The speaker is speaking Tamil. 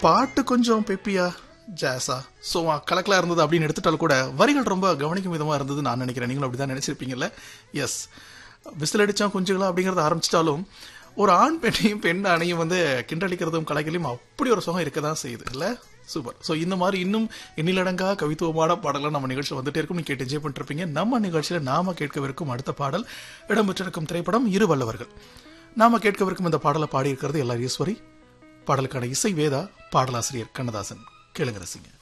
பாட்டு கொஞ்சம் பெப்பியா ஜாஸா ஸோ கலக்கலா இருந்தது அப்படின்னு எடுத்துட்டாலும் கூட வரிகள் ரொம்ப கவனிக்கும் விதமா இருந்தது நான் நினைக்கிறேன் நீங்களும் அப்படிதான் நினைச்சிருப்பீங்கல்ல எஸ் விசில் அடிச்சோம் குஞ்சுகளா அப்படிங்கறத ஆரம்பிச்சிட்டாலும் ஒரு ஆண் பெண்ணையும் பெண் ஆணையும் வந்து கிண்டடிக்கிறதும் கலைகளையும் அப்படி ஒரு சுகம் இருக்க தான் செய்யுது இல்ல சூப்பர் ஸோ இந்த மாதிரி இன்னும் எண்ணிலடங்கா கவித்துவமான பாடலாம் நம்ம நிகழ்ச்சி வந்துட்டே இருக்கும் நீ கேட்டு என்ஜாய் பண்ணிருப்பீங்க நம்ம நிகழ்ச்சியில நாம கேட்கவிருக்கும் அடுத்த பாடல் இடம்பெற்றிருக்கும் திரைப்படம் இரு வல்லவர்கள் நாம கேட்கவிருக்கும் இந்த பாடலை பாடியிருக்கிறது எல்லார் ஈஸ்வரி பாடலுக்கான இசை வேதா பாடலாசிரியர் கண்ணதாசன் கேளுங்க ரசிங்க